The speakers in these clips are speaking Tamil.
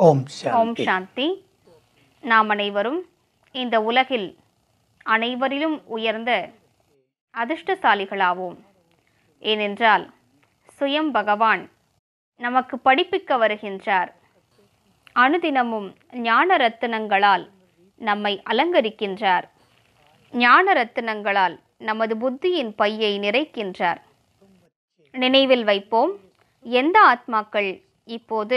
ஓம் ஓம் சாந்தி சாந்தி நாம் அனைவரும் இந்த உலகில் அனைவரிலும் உயர்ந்த அதிர்ஷ்டசாலிகளாவோம் ஏனென்றால் சுயம் பகவான் நமக்கு படிப்பிக்க வருகின்றார் அனுதினமும் ஞான ரத்தினங்களால் நம்மை அலங்கரிக்கின்றார் ஞான ரத்தினங்களால் நமது புத்தியின் பையை நிறைக்கின்றார் நினைவில் வைப்போம் எந்த ஆத்மாக்கள் இப்போது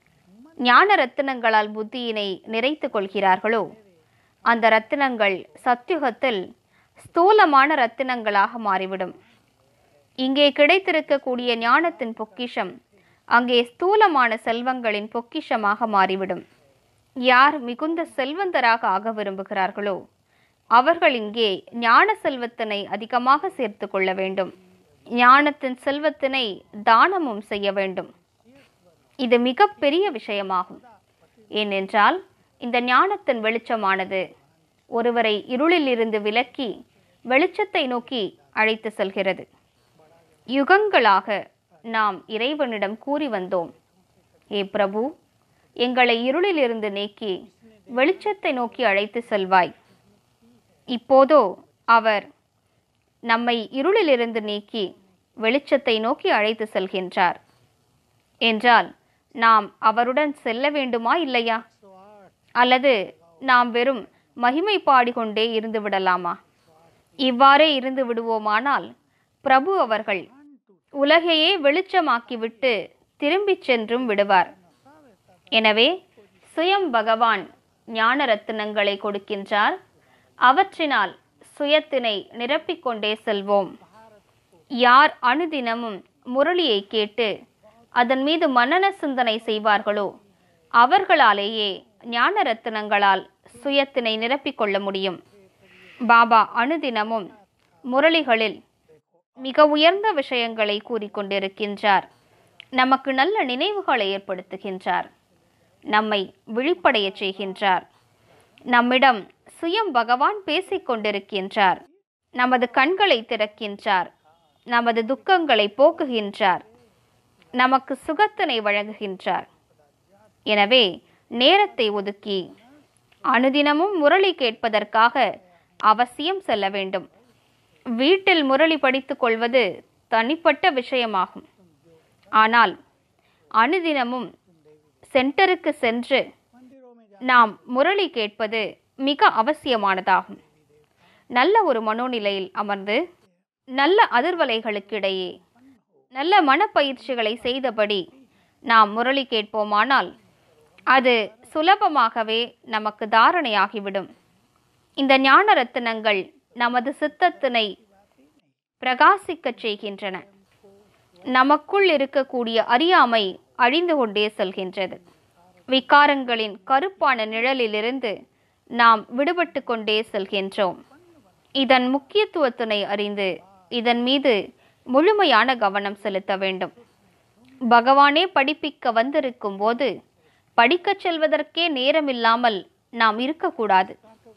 ஞான ரத்தினங்களால் புத்தியினை நிறைத்து கொள்கிறார்களோ அந்த ரத்தினங்கள் சத்யுகத்தில் ஸ்தூலமான ரத்தினங்களாக மாறிவிடும் இங்கே கிடைத்திருக்கக்கூடிய ஞானத்தின் பொக்கிஷம் அங்கே ஸ்தூலமான செல்வங்களின் பொக்கிஷமாக மாறிவிடும் யார் மிகுந்த செல்வந்தராக ஆக விரும்புகிறார்களோ அவர்கள் இங்கே ஞான செல்வத்தினை அதிகமாக சேர்த்து கொள்ள வேண்டும் ஞானத்தின் செல்வத்தினை தானமும் செய்ய வேண்டும் இது மிகப்பெரிய விஷயமாகும் ஏனென்றால் இந்த ஞானத்தின் வெளிச்சமானது ஒருவரை இருளில் இருந்து விலக்கி வெளிச்சத்தை நோக்கி அழைத்து செல்கிறது யுகங்களாக நாம் இறைவனிடம் கூறி வந்தோம் ஏ பிரபு எங்களை இருளிலிருந்து நீக்கி வெளிச்சத்தை நோக்கி அழைத்து செல்வாய் இப்போதோ அவர் நம்மை இருளிலிருந்து நீக்கி வெளிச்சத்தை நோக்கி அழைத்து செல்கின்றார் என்றால் நாம் அவருடன் செல்ல வேண்டுமா இல்லையா அல்லது நாம் வெறும் மகிமை பாடிக்கொண்டே இருந்து விடலாமா இவ்வாறே இருந்து விடுவோமானால் பிரபு அவர்கள் உலகையே வெளிச்சமாக்கிவிட்டு திரும்பிச் சென்றும் விடுவார் எனவே சுயம் பகவான் ஞான ரத்தினங்களை கொடுக்கின்றார் அவற்றினால் சுயத்தினை நிரப்பிக்கொண்டே செல்வோம் யார் அனுதினமும் முரளியை கேட்டு அதன் மீது மன்னன சிந்தனை செய்வார்களோ அவர்களாலேயே ஞான ரத்தினங்களால் சுயத்தினை நிரப்பிக் கொள்ள முடியும் பாபா அனுதினமும் முரளிகளில் மிக உயர்ந்த விஷயங்களை கூறிக்கொண்டிருக்கின்றார் நமக்கு நல்ல நினைவுகளை ஏற்படுத்துகின்றார் நம்மை விழிப்படையச் செய்கின்றார் நம்மிடம் சுயம் பகவான் பேசிக் கொண்டிருக்கின்றார் நமது கண்களை திறக்கின்றார் நமது துக்கங்களை போக்குகின்றார் நமக்கு சுகத்தினை வழங்குகின்றார் எனவே நேரத்தை ஒதுக்கி அனுதினமும் முரளி கேட்பதற்காக அவசியம் செல்ல வேண்டும் வீட்டில் முரளி படித்துக் கொள்வது தனிப்பட்ட விஷயமாகும் ஆனால் அனுதினமும் சென்டருக்கு சென்று நாம் முரளி கேட்பது மிக அவசியமானதாகும் நல்ல ஒரு மனோநிலையில் அமர்ந்து நல்ல அதிர்வலைகளுக்கிடையே நல்ல மனப்பயிற்சிகளை செய்தபடி நாம் முரளி கேட்போமானால் அது சுலபமாகவே நமக்கு தாரணையாகிவிடும் இந்த ஞான ரத்தினங்கள் நமது சித்தத்தினை பிரகாசிக்கச் செய்கின்றன நமக்குள் இருக்கக்கூடிய அறியாமை அழிந்து கொண்டே செல்கின்றது விகாரங்களின் கருப்பான நிழலிலிருந்து நாம் விடுபட்டு கொண்டே செல்கின்றோம் இதன் முக்கியத்துவத்தினை அறிந்து இதன் மீது முழுமையான கவனம் செலுத்த வேண்டும் பகவானே படிப்பிக்க வந்திருக்கும் போது படிக்கச் செல்வதற்கே நேரமில்லாமல் நாம் இருக்கக்கூடாது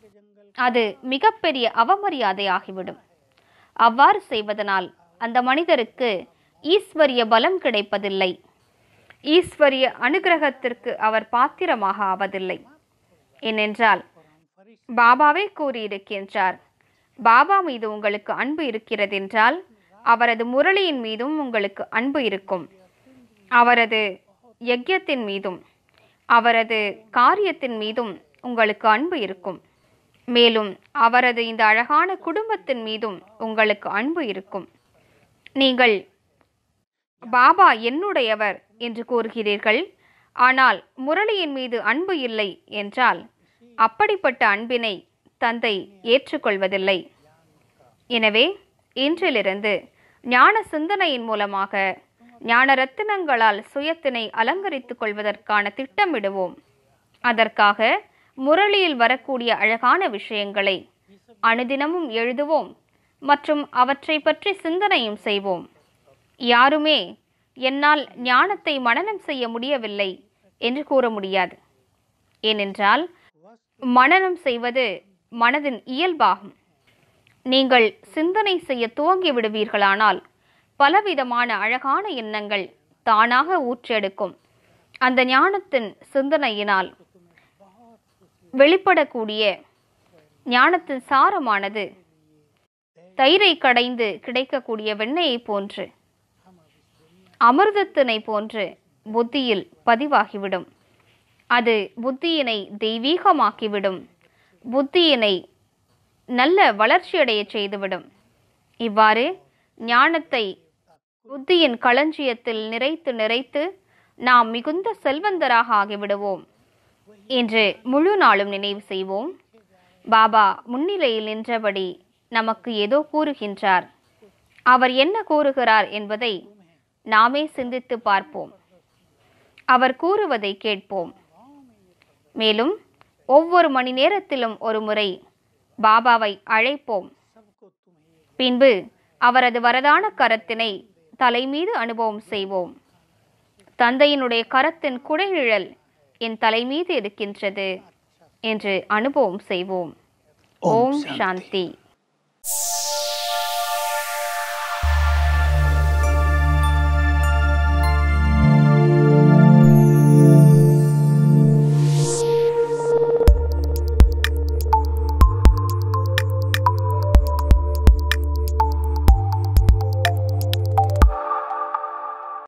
அது மிகப்பெரிய அவமரியாதையாகிவிடும் அவ்வாறு செய்வதனால் அந்த மனிதருக்கு ஈஸ்வரிய பலம் கிடைப்பதில்லை ஈஸ்வரிய அனுகிரகத்திற்கு அவர் பாத்திரமாக ஆவதில்லை ஏனென்றால் பாபாவே கூறியிருக்கின்றார் பாபா மீது உங்களுக்கு அன்பு இருக்கிறதென்றால் அவரது முரளியின் மீதும் உங்களுக்கு அன்பு இருக்கும் அவரது யஜ்யத்தின் மீதும் அவரது காரியத்தின் மீதும் உங்களுக்கு அன்பு இருக்கும் மேலும் அவரது இந்த அழகான குடும்பத்தின் மீதும் உங்களுக்கு அன்பு இருக்கும் நீங்கள் பாபா என்னுடையவர் என்று கூறுகிறீர்கள் ஆனால் முரளியின் மீது அன்பு இல்லை என்றால் அப்படிப்பட்ட அன்பினை தந்தை ஏற்றுக்கொள்வதில்லை எனவே இன்றிலிருந்து ஞான சிந்தனையின் மூலமாக ஞான ரத்தினங்களால் சுயத்தினை அலங்கரித்துக் கொள்வதற்கான திட்டமிடுவோம் அதற்காக முரளியில் வரக்கூடிய அழகான விஷயங்களை அனுதினமும் எழுதுவோம் மற்றும் அவற்றை பற்றி சிந்தனையும் செய்வோம் யாருமே என்னால் ஞானத்தை மனனம் செய்ய முடியவில்லை என்று கூற முடியாது ஏனென்றால் மனனம் செய்வது மனதின் இயல்பாகும் நீங்கள் சிந்தனை செய்ய துவங்கி விடுவீர்களானால் பலவிதமான அழகான எண்ணங்கள் தானாக ஊற்றெடுக்கும் அந்த ஞானத்தின் சிந்தனையினால் வெளிப்படக்கூடிய ஞானத்தின் சாரமானது தயிரை கடைந்து கிடைக்கக்கூடிய வெண்ணெயை போன்று அமிர்தத்தினை போன்று புத்தியில் பதிவாகிவிடும் அது புத்தியினை தெய்வீகமாக்கிவிடும் புத்தியினை நல்ல வளர்ச்சியடைய செய்துவிடும் இவ்வாறு ஞானத்தை புத்தியின் களஞ்சியத்தில் நிறைத்து நிறைத்து நாம் மிகுந்த செல்வந்தராக ஆகிவிடுவோம் என்று முழு நாளும் நினைவு செய்வோம் பாபா முன்னிலையில் நின்றபடி நமக்கு ஏதோ கூறுகின்றார் அவர் என்ன கூறுகிறார் என்பதை நாமே சிந்தித்து பார்ப்போம் அவர் கூறுவதை கேட்போம் மேலும் ஒவ்வொரு மணி நேரத்திலும் ஒரு முறை பாபாவை அழைப்போம் பின்பு அவரது வரதான கரத்தினை தலைமீது அனுபவம் செய்வோம் தந்தையினுடைய கரத்தின் குடைநிழல் என் தலைமீது இருக்கின்றது என்று அனுபவம் செய்வோம் ஓம் சாந்தி